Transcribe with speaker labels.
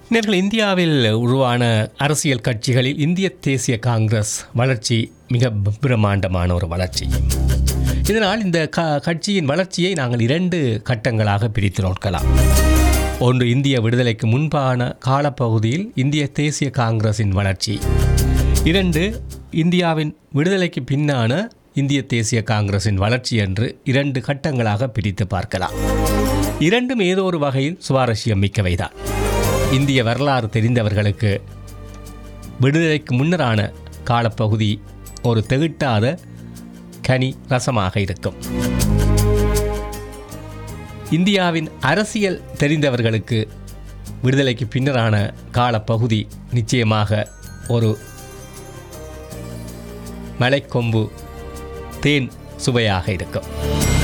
Speaker 1: நேர்கள் இந்தியாவில் உருவான அரசியல் கட்சிகளில் இந்திய தேசிய காங்கிரஸ் வளர்ச்சி மிக பிரம்மாண்டமான ஒரு வளர்ச்சி இதனால் இந்த க கட்சியின் வளர்ச்சியை நாங்கள் இரண்டு கட்டங்களாக பிரித்து நோக்கலாம் ஒன்று இந்திய விடுதலைக்கு முன்பான காலப்பகுதியில் இந்திய தேசிய காங்கிரஸின் வளர்ச்சி இரண்டு இந்தியாவின் விடுதலைக்கு பின்னான இந்திய தேசிய காங்கிரஸின் வளர்ச்சி என்று இரண்டு கட்டங்களாக பிரித்து பார்க்கலாம் இரண்டும் ஏதோ ஒரு வகையில் சுவாரஸ்யம் மிக்கவைதான் இந்திய வரலாறு தெரிந்தவர்களுக்கு விடுதலைக்கு முன்னரான காலப்பகுதி ஒரு தெகிட்டாத கனி ரசமாக இருக்கும் இந்தியாவின் அரசியல் தெரிந்தவர்களுக்கு விடுதலைக்கு பின்னரான காலப்பகுதி நிச்சயமாக ஒரு மலைக்கொம்பு தேன் சுவையாக இருக்கும்